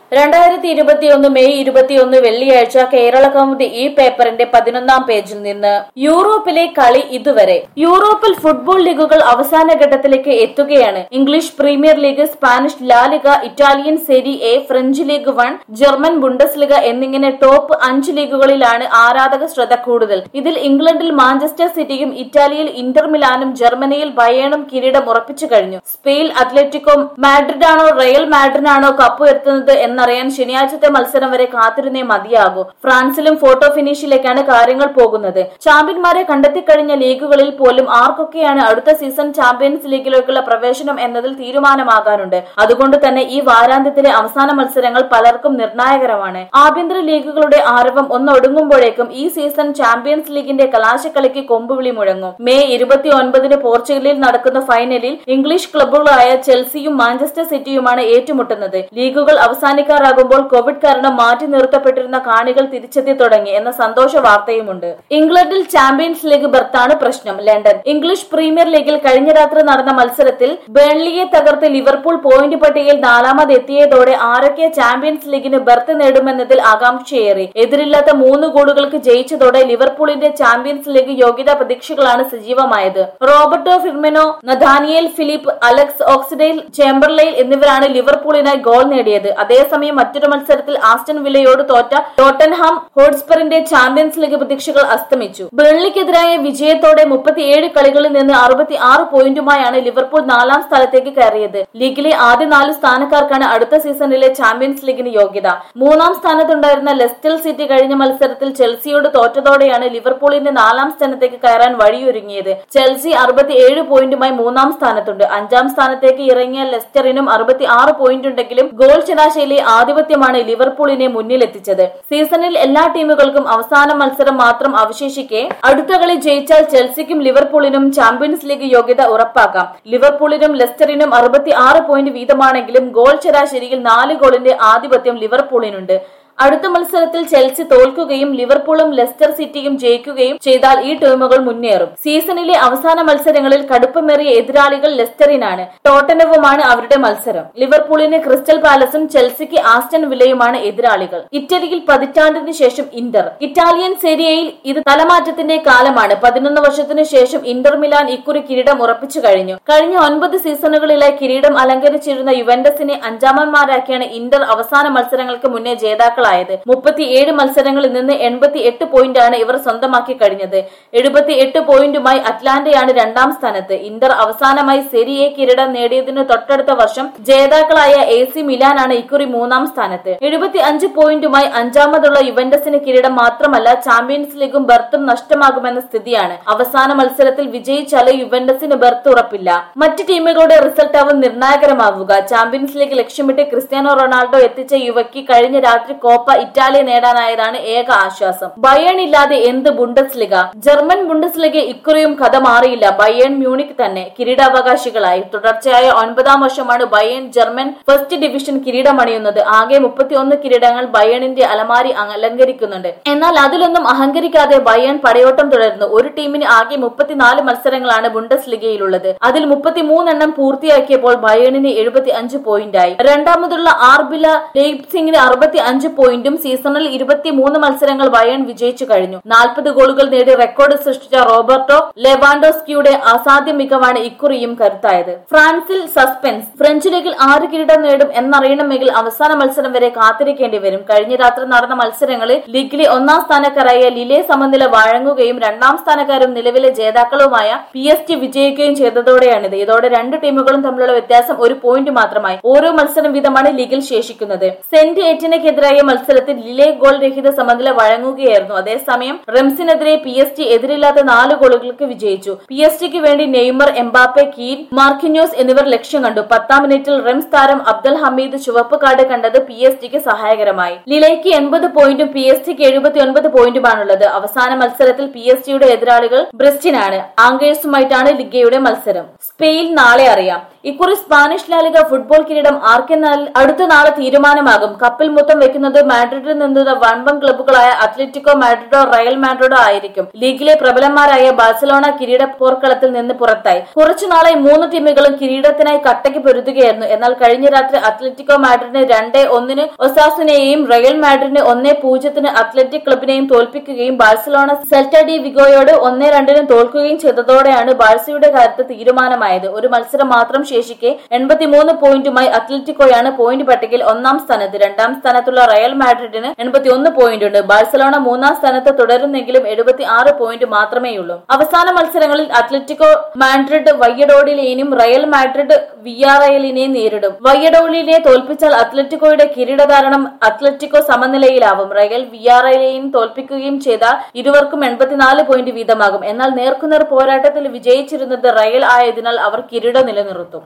രണ്ടായിരത്തി ഇരുപത്തിയൊന്ന് മെയ് ഇരുപത്തിയൊന്ന് വെള്ളിയാഴ്ച കേരള കൗമുദി ഈ പേപ്പറിന്റെ പതിനൊന്നാം പേജിൽ നിന്ന് യൂറോപ്പിലെ കളി ഇതുവരെ യൂറോപ്പിൽ ഫുട്ബോൾ ലീഗുകൾ അവസാന ഘട്ടത്തിലേക്ക് എത്തുകയാണ് English premier league Spanish La Liga Italian Serie A French league one German Bundesliga എന്നിങ്ങനെ ടോപ്പ് അഞ്ച് ലീഗുകളിലാണ് ആരാധക ശ്രദ്ധ കൂടുതൽ ഇതിൽ ഇംഗ്ലണ്ടിൽ മാഞ്ചസ്റ്റർ സിറ്റിയും ഇറ്റാലിയയിൽ ഇന്റർ മിലാനും ജർമ്മനിയിൽ ബയേണും കിരീടം ഉറപ്പിച്ചു കഴിഞ്ഞു സ്പെയിൻ അത്ലറ്റിക്കോ മാഡ്രിഡാണോ റയൽ മാഡ്രിഡാണോ കപ്പ് ഉയർത്തുന്നത് എന്നറിയാൻ ശനിയാഴ്ചത്തെ മത്സരം വരെ കാത്തിരുന്നേ മതിയാകൂ ഫ്രാൻസിലും ഫോട്ടോ ഫിനിഷിലേക്കാണ് കാര്യങ്ങൾ പോകുന്നത് ചാമ്പ്യന്മാരെ കണ്ടെത്തിക്കഴിഞ്ഞ ലീഗുകളിൽ പോലും ആർക്കൊക്കെയാണ് അടുത്ത സീസൺ ചാമ്പ്യൻസ് ലീഗിലേക്കുള്ള പ്രവേശനം എന്നതിൽ തീരുമാനമാകാനുണ്ട് അതുകൊണ്ട് തന്നെ ഈ വാരാന്ത്യത്തിലെ അവസാന മത്സരങ്ങൾ പലർക്കും നിർണായകരമാണ് ആഭ്യന്തര ലീഗുകളുടെ ആരവം ഒന്നൊടുങ്ങുമ്പോഴേക്കും ഈ സീസൺ ചാമ്പ്യൻസ് ലീഗിന്റെ കലാശക്കളിക്ക് കൊമ്പുവിളി മുഴങ്ങും മെയ് ഇരുപത്തി ഒൻപതിന് പോർച്ചുഗലിൽ നടക്കുന്ന ഫൈനലിൽ ഇംഗ്ലീഷ് ക്ലബ്ബുകളായ ചെൽസിയും മാഞ്ചസ്റ്റർ സിറ്റിയുമാണ് ഏറ്റുമുട്ടുന്നത് ലീഗുകൾ അവസാനിക്കാറാകുമ്പോൾ കോവിഡ് കാരണം മാറ്റി നിർത്തപ്പെട്ടിരുന്ന കാണികൾ തിരിച്ചെത്തി തുടങ്ങി എന്ന സന്തോഷ വാർത്തയുമുണ്ട് ഇംഗ്ലണ്ടിൽ ചാമ്പ്യൻസ് ലീഗ് ബർത്താണ് പ്രശ്നം ലണ്ടൻ ഇംഗ്ലീഷ് പ്രീമിയർ ലീഗിൽ കഴിഞ്ഞ രാത്രി നടന്ന മത്സരത്തിൽ ബേൺലിയെ തകർത്ത് ലിവർപൂൾ പോയിന്റ് പട്ടികയിൽ നാലാമത് എത്തിയതോടെ ആരൊക്കെ ചാമ്പ്യൻസ് ലീഗിന് ബർത്ത് നേടുമെന്നതിൽ ആകാംക്ഷയേറി എതിരില്ലാത്ത മൂന്ന് ഗോളുകൾക്ക് ജയിച്ചതോടെ ലിവർപൂളിന്റെ ചാമ്പ്യൻസ് ലീഗ് യോഗ്യതാ പ്രതീക്ഷകളാണ് സജീവമായത് Roberto Firmino Nathaniel Phillips Alex Oxlade Chamberlain എന്നിവരാണ് ലിവർപൂളിനായി ഗോൾ നേടിയത് അതേസമയം മറ്റൊരു മത്സരത്തിൽ ആസ്റ്റൺ വില്ലയോട് തോറ്റ ടോട്ടൻഹാം ഹോട്ട്സ്പറിന്റെ ചാമ്പ്യൻസ് ലീഗ് പ്രതീക്ഷകൾ അസ്തമിച്ചു ബേൺലിക്കെതിരായ വിജയത്തോടെ മുപ്പത്തിയേഴ് കളികളിൽ നിന്ന് അറുപത്തി ആറ് പോയിന്റുമായാണ് ലിവർപൂൾ നാലാം സ്ഥലത്തേക്ക് കയറിയത് ലീഗിലെ ആദ്യ നാല് സ്ഥാനക്കാർക്കാണ് അടുത്ത സീസണിലെ ചാമ്പ്യൻസ് ലീഗിന് യോഗ്യത മൂന്നാം സ്ഥാനത്തുണ്ടായിരുന്ന ലെസ്റ്റർ സിറ്റി കഴിഞ്ഞ മത്സരത്തിൽ ചെൽസിയോട് തോറ്റതോടെയാണ് ലിവർപൂളിന്റെ നാലാം സ്ഥാനത്തേക്ക് കയറാൻ വഴിയൊരുങ്ങിയത് ചെൽസി അറുപത്തിയേഴ് പോയിന്റുമായി മൂന്നാം സ്ഥാനത്തുണ്ട് അഞ്ചാം സ്ഥാനത്തേക്ക് ഇറങ്ങിയ ലെസ്റ്ററിനും അറുപത്തി ആറ് പോയിന്റ് ഉണ്ടെങ്കിലും ഗോൾ ശരാശരിയിലെ ആധിപത്യമാണ് ലിവർപൂളിനെ മുന്നിലെത്തിച്ചത് സീസണിൽ എല്ലാ ടീമുകൾക്കും അവസാന മത്സരം മാത്രം അവശേഷിക്കെ അടുത്ത കളി ജയിച്ചാൽ ചെൽസിക്കും ലിവർപൂളിനും ചാമ്പ്യൻസ് ലീഗ് യോഗ്യത ഉറപ്പാക്കാം ലിവർപൂളിനും ലെസ്റ്ററിനും അറുപത്തി ആറ് പോയിന്റ് വീതമാണെങ്കിലും ഗോൾ ശരാശരിയിൽ നാല് ഗോളിന്റെ ആധിപത്യം ലിവർപൂളിനുണ്ട് അടുത്ത മത്സരത്തിൽ ചെൽസി തോൽക്കുകയും ലിവർപൂളും ലെസ്റ്റർ സിറ്റിയും ജയിക്കുകയും ചെയ്താൽ ഈ ടീമുകൾ മുന്നേറും സീസണിലെ അവസാന മത്സരങ്ങളിൽ കടുപ്പമേറിയ എതിരാളികൾ ലെസ്റ്ററിനാണ് ടോട്ടനവുമാണ് അവരുടെ മത്സരം ലിവർപൂളിന് ക്രിസ്റ്റൽ പാലസും ചെൽസിക്ക് ആസ്റ്റൺ വില്ലയുമാണ് എതിരാളികൾ ഇറ്റലിയിൽ പതിറ്റാണ്ടിന് ശേഷം ഇന്റർ ഇറ്റാലിയൻ സെരിയയിൽ ഇത് തലമാറ്റത്തിന്റെ കാലമാണ് പതിനൊന്ന് വർഷത്തിനു ശേഷം ഇന്റർ മിലാൻ ഇക്കുറി കിരീടം ഉറപ്പിച്ചു കഴിഞ്ഞു കഴിഞ്ഞ ഒൻപത് സീസണുകളിലായി കിരീടം അലങ്കരിച്ചിരുന്ന യുവന്റസിനെ അഞ്ചാമന്മാരാക്കിയാണ് ഇന്റർ അവസാന മത്സരങ്ങൾക്ക് മുന്നേ ജേതാക്കളായത് മുപ്പത്തിയേഴ് മത്സരങ്ങളിൽ നിന്ന് എൺപത്തി എട്ട് പോയിന്റാണ് ഇവർ സ്വന്തമാക്കി കഴിഞ്ഞത് എഴുപത്തി എട്ട് പോയിന്റുമായി അറ്റ്ലാന്റയാണ് രണ്ടാം സ്ഥാനത്ത് ഇന്റർ അവസാനമായി സെരിയെ കിരീടം നേടിയതിനു തൊട്ടടുത്ത വർഷം ജേതാക്കളായ എ സി മിലാനാണ് ഇക്കുറി മൂന്നാം സ്ഥാനത്ത് എഴുപത്തി അഞ്ച് പോയിന്റുമായി അഞ്ചാമതുള്ള യുവന്റസിന് കിരീടം മാത്രമല്ല ചാമ്പ്യൻസ് ലീഗും ബർത്തും നഷ്ടമാകുമെന്ന സ്ഥിതിയാണ് അവസാന മത്സരത്തിൽ വിജയിച്ചാല് യുവന്റസിന് ബർത്ത് ഉറപ്പില്ല മറ്റ് ടീമുകളുടെ റിസൾട്ട് ആവും നിർണായകരമാവുക ചാമ്പ്യൻസ് ലീഗ് ലക്ഷ്യമിട്ട് ക്രിസ്ത്യാനോ റൊണാൾഡോ എത്തിച്ച യുവയ്ക്ക് കഴിഞ്ഞ രാത്രി കോപ്പ ഇറ്റാലി നേടാനായതാണ് ഏക ആശ്വാസം ബയേൺ ഇല്ലാതെ എന്ത് Bundesliga German Bundesliga ഇക്കുറിയും കഥ മാറിയില്ല ബയേൺ മ്യൂണിക് തന്നെ കിരീടാവകാശികളായി തുടർച്ചയായ ഒൻപതാം വർഷമാണ് ബയേൺ ജർമ്മൻ ഫസ്റ്റ് ഡിവിഷൻ കിരീടമണിയുന്നത് ആകെ മുപ്പത്തിയൊന്ന് കിരീടങ്ങൾ ബയേണിന്റെ അലമാരി അലങ്കരിക്കുന്നുണ്ട് എന്നാൽ അതിലൊന്നും അഹങ്കരിക്കാതെ ബയേൺ പടയോട്ടം തുടരുന്നു ഒരു ടീമിന് ആകെ മുപ്പത്തിനാല് മത്സരങ്ങളാണ് ബുണ്ടസ് ലിഗയിലുള്ളത് അതിൽ മുപ്പത്തിമൂന്നെണ്ണം പൂർത്തിയാക്കിയപ്പോൾ ബയേണിന് എഴുപത്തി അഞ്ച് പോയിന്റായി രണ്ടാമതുള്ള ആർബില ലെയ്പ്സിംഗിന് അറുപത്തി അഞ്ച് പോയിന്റും സീസണിൽ ഇരുപത്തിമൂന്ന് മത്സരങ്ങൾ ബയേൺ വിജയിച്ചു കഴിഞ്ഞു നാൽപ്പത് ഗോളുകൾ നേടി റെക്കോർഡ് സൃഷ്ടിച്ച റോബർട്ടോ ലെവാൻഡോസ്കിയുടെ അസാധ്യ മികവാണ് ഇക്കുറിയും കരുത്തായത് ഫ്രാൻസിൽ സസ്പെൻസ് ഫ്രഞ്ച് ലീഗിൽ ആര് കിരീടം നേടും എന്നറിയണമെങ്കിൽ അവസാന മത്സരം വരെ കാത്തിരിക്കേണ്ടി വരും കഴിഞ്ഞ രാത്രി നടന്ന മത്സരങ്ങളിൽ ലീഗിലെ ഒന്നാം സ്ഥാനക്കാരായ ലിലെ സമനില വഴങ്ങുകയും രണ്ടാം സ്ഥാനക്കാരും നിലവിലെ ജേതാക്കളുമായ പി എസ് ടി വിജയിക്കുകയും ചെയ്തതോടെയാണിത് ഇതോടെ രണ്ട് ടീമുകളും തമ്മിലുള്ള വ്യത്യാസം ഒരു പോയിന്റ് മാത്രമായി ഓരോ മത്സരം വീതമാണ് ലീഗിൽ ശേഷിക്കുന്നത് സെന്റ് എറ്റിനെതിരായ മത്സരത്തിൽ ലിലെ ഗോൾ രഹിത സമനില വഴങ്ങുകയായിരുന്നു അതേസമയം റംസിനെതിരെ പി എസ് ടി എതിരില്ലാത്ത നാല് ഗോളുകൾക്ക് വിജയിച്ചു പി എസ് ടിക്ക് വേണ്ടി നെയ്മർ എംബാപ്പെ കീൻ മാർക്കിന്യോസ് എന്നിവർ ലക്ഷ്യം കണ്ടു പത്താം മിനിറ്റിൽ റംസ് താരം അബ്ദുൽ ഹമീദ് ചുവപ്പ് കാർഡ് കണ്ടത് പി എസ് ടിക്ക് സഹായകരമായി ലിലേക്ക് എൺപത് പോയിന്റും പി എസ് ടിക്ക് എഴുപത്തി ഒൻപത് പോയിന്റുമാണുള്ളത് അവസാന മത്സരത്തിൽ പി എസ് ടിയുടെ എതിരാളികൾ ബ്രിസ്റ്റിനാണ് ആംഗേഴ്സുമായിട്ടാണ് ലിഗയുടെ മത്സരം സ്പെയിൻ നാളെ അറിയാം ഇക്കുറി സ്പാനിഷ് ലാലിക ഫുട്ബോൾ കിരീടം ആർക്കെന്നാൽ അടുത്ത നാളെ തീരുമാനമാകും കപ്പിൽ മുത്തം വെക്കുന്നത് മാഡ്രിഡിൽ നിന്നുള്ള വൻപൻ ക്ലബ്ബുകളായ അത്ലറ്റിക്കോ മാഡ്രിഡോ റയൽ മാഡ്രിഡോ ആയിരിക്കും ലീഗിലെ പ്രബലന്മാരായ ബാഴ്സലോണ കിരീട പോർക്കളത്തിൽ നിന്ന് പുറത്തായി കുറച്ചുനാളായി മൂന്ന് ടീമുകളും കിരീടത്തിനായി കട്ടയ്ക്ക് പൊരുതുകയായിരുന്നു എന്നാൽ കഴിഞ്ഞ രാത്രി അത്ലറ്റിക്കോ മാഡ്രിഡിന് രണ്ട് ഒന്നിന് ഒസാസുനെയും റയൽ മാഡ്രിഡിന് ഒന്നേ പൂജ്യത്തിന് അത്ലറ്റിക് ക്ലബിനെയും തോൽപ്പിക്കുകയും ബാഴ്സലോണ സെൽറ്റ ഡി വിഗോയോട് ഒന്നേ രണ്ടിനും തോൽക്കുകയും ചെയ്തതോടെയാണ് ബാഴ്സയുടെ കാര്യത്തിൽ തീരുമാനമായത് ഒരു മത്സരം മാത്രം ശേഷിക്കെ എൺപത്തിമൂന്ന് പോയിന്റുമായി അത്ലറ്റിക്കോയാണ് പോയിന്റ് പട്ടികയിൽ ഒന്നാം സ്ഥാനത്ത് രണ്ടാം സ്ഥാനത്തുള്ള റയൽ മാഡ്രിഡിന് എൺപത്തിയൊന്ന് പോയിന്റ് ഉണ്ട് ബാഴ്സലോണ മൂന്നാം സ്ഥാനത്ത് തുടരുന്നെങ്കിലും എഴുപത്തി ആറ് പോയിന്റ് മാത്രമേയുള്ളൂ അവസാന മത്സരങ്ങളിൽ അത്ലറ്റിക്കോ മാഡ്രിഡ് വയ്യഡോഡിലിനെയും റയൽ മാഡ്രിഡ് വിയാറയലിനെയും നേരിടും വയ്യഡോഡിലിനെ തോൽപ്പിച്ചാൽ അത്ലറ്റിക്കോയുടെ കിരീടധാരണം അത്ലറ്റിക്കോ സമനിലയിലാവും റയൽ വിയാറയലിനെയും തോൽപ്പിക്കുകയും ചെയ്താൽ ഇരുവർക്കും എൺപത്തിനാല് പോയിന്റ് വീതമാകും എന്നാൽ നേർക്കുനേർ പോരാട്ടത്തിൽ വിജയിച്ചിരുന്നത് റയൽ ആയതിനാൽ അവർ കിരീടം നിലനിർത്തും